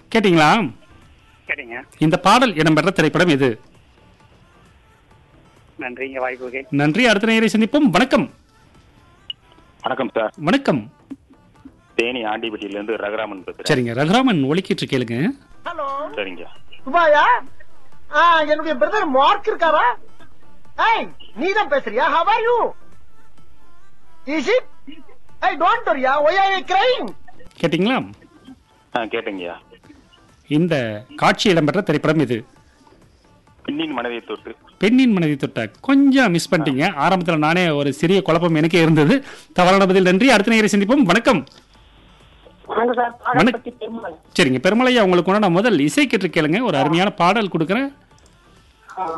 கேட்டிங்களா சரிங்க இந்த பாடல் இடம்பெற்ற திரைப்படம் எது நன்றிங்க வாய்ப்புக்கு நன்றி அடுத்த நேரை சந்திப்போம் வணக்கம் வணக்கம் சார் வணக்கம் தேனி ஆண்டிப்பட்டியில இருந்து ரகுராமன் பேசுறேன் சரிங்க ரகுராமன் ஒலிக்கிட்டு கேளுங்க ஹலோ சரிங்க துபாயா ஆ என்னுடைய பிரதர் மார்க் இருக்காரா ஏய் நீ தான் பேசுறியா how are you is it I don't வரியா ஒய் ஆர் யூ கிரைங் கேட்டிங்களா ஆ கேட்டேங்கய்யா இந்த காட்சி இடம்பெற்ற திரைப்படம் எது பெண்ணின் மனதை தொட்டு பெண்ணின் மனதை தொட்ட கொஞ்சம் மிஸ் பண்ணிட்டீங்க ஆரம்பத்தில் நானே ஒரு சிறிய குழப்பம் எனக்கே இருந்தது தவறான பதில் நன்றி அடுத்த நேரை சந்திப்போம் வணக்கம் வணக்கம் சார் வணக்கம். பத்தி பெருமாள் சரிங்க பெருமலையா உங்களுக்கு நான் முதல் இசை கேட்டு கேளுங்க ஒரு அருமையான பாடல் கொடுக்குறேன்